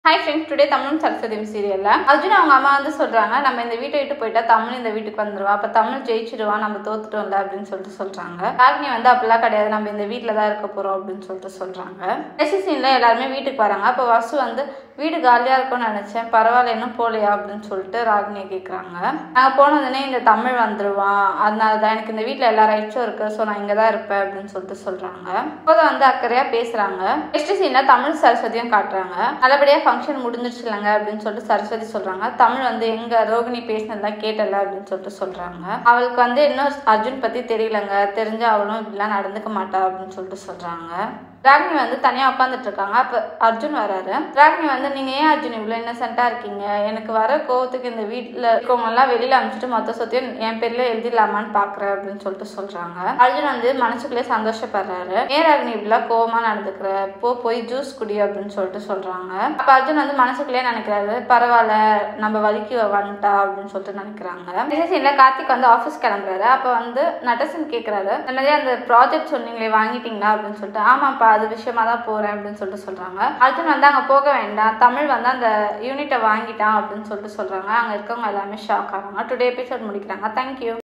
hi friends today தமிழும் சரஸ்வதியும் சீரியல்ல அர்ஜுன் அவங்க அம்மா வந்து சொல்றாங்க நம்ம இந்த வீட்டை விட்டு போயிட்டா தமிழ் இந்த வீட்டுக்கு வந்துருவா அப்ப தமிழ் ஜெயிச்சிடுவா நம்ம தோத்துட்டோம்ல அப்படின்னு சொல்லிட்டு சொல்றாங்க ராகினி வந்து அப்படிலாம் கிடையாது நம்ம இந்த வீட்டில் தான் இருக்க போறோம் அப்படின்னு சொல்லிட்டு சொல்றாங்க நெக்ஸ்ட் சீன்ல எல்லாருமே வீட்டுக்கு வராங்க அப்போ வசு வந்து வீடு காலியா இருக்கும்னு நினைச்சேன் பரவாயில்ல இன்னும் போகலையா அப்படின்னு சொல்லிட்டு ராகினியை கேட்குறாங்க நாங்கள் போனதுனே இந்த தமிழ் வந்துருவான் அதனால தான் எனக்கு இந்த வீட்டில் எல்லா ரைட்ஸும் இருக்கு ஸோ நான் இங்கே தான் இருப்பேன் அப்படின்னு சொல்லிட்டு சொல்றாங்க அப்போதான் வந்து அக்கறையா பேசுறாங்க நெக்ஸ்ட் சீன்ல தமிழ் சரஸ்வதியும் காட்டுறாங்க நல்லபடியா ஃபங்க்ஷன் முடிஞ்சிருச்சு இல்லைங்க அப்படின்னு சொல்லிட்டு சரஸ்வதி சொல்றாங்க தமிழ் வந்து எங்க ரோகிணி பேசினதெல்லாம் கேட்டல அப்படின்னு சொல்லிட்டு சொல்றாங்க அவளுக்கு வந்து இன்னும் அர்ஜுன் பத்தி தெரியலங்க தெரிஞ்சு அவளும் இப்படிலாம் நடந்துக்க மாட்டா அப்படின்னு சொல்லிட்டு சொல்றாங்க ராகினி வந்து தனியாக உட்காந்துட்டு இருக்காங்க அப்போ அர்ஜுன் வராரு ராகினி வந்து நீங்கள் ஏன் அர்ஜுன் இவ்வளோ இன்னசென்ட்டாக இருக்கீங்க எனக்கு வர கோவத்துக்கு இந்த வீட்டில் இருக்கவங்கெல்லாம் வெளியில் அனுப்பிச்சிட்டு மொத்த சொத்தையும் என் பேர்ல எழுதிடலாமான்னு பார்க்குறேன் அப்படின்னு சொல்லிட்டு சொல்கிறாங்க அர்ஜுன் வந்து மனசுக்குள்ளே சந்தோஷப்படுறாரு ஏன் ராகினி இப்படிலாம் கோவமாக நடந்துக்கிற போ போய் ஜூஸ் குடி அப்படின்னு சொல்லிட்டு சொல்கிறாங்க அப்போ அர்ஜுன் வந்து மனசுக்குள்ளே நினைக்கிறாரு பரவாயில்ல நம்ம வலிக்கு வந்துட்டா அப்படின்னு சொல்லிட்டு நினைக்கிறாங்க சீனில் கார்த்திக் வந்து ஆஃபீஸ் கிளம்புறாரு அப்போ வந்து நட்டசன் கேட்குறாரு இந்த மாதிரி அந்த ப்ராஜெக்ட் சொன்னீங்களே வாங்கிட்டீங்களா அப்படின்னு சொல்லிட்டு ஆமாப்பா அது விஷயமா தான் போகிறேன் அப்படின்னு சொல்லிட்டு சொல்கிறாங்க அர்ஜுன் வந்து அங்கே போக வேண்டாம் தமிழ் வந்து அந்த யூனிட்டை வாங்கிட்டான் அப்படின்னு சொல்லிட்டு சொல்கிறாங்க அங்கே இருக்கவங்க எல்லாமே ஷாக் ஆகிறாங்க டுடே எபிசோட் முடிக்கிறாங்க தேங்க்யூ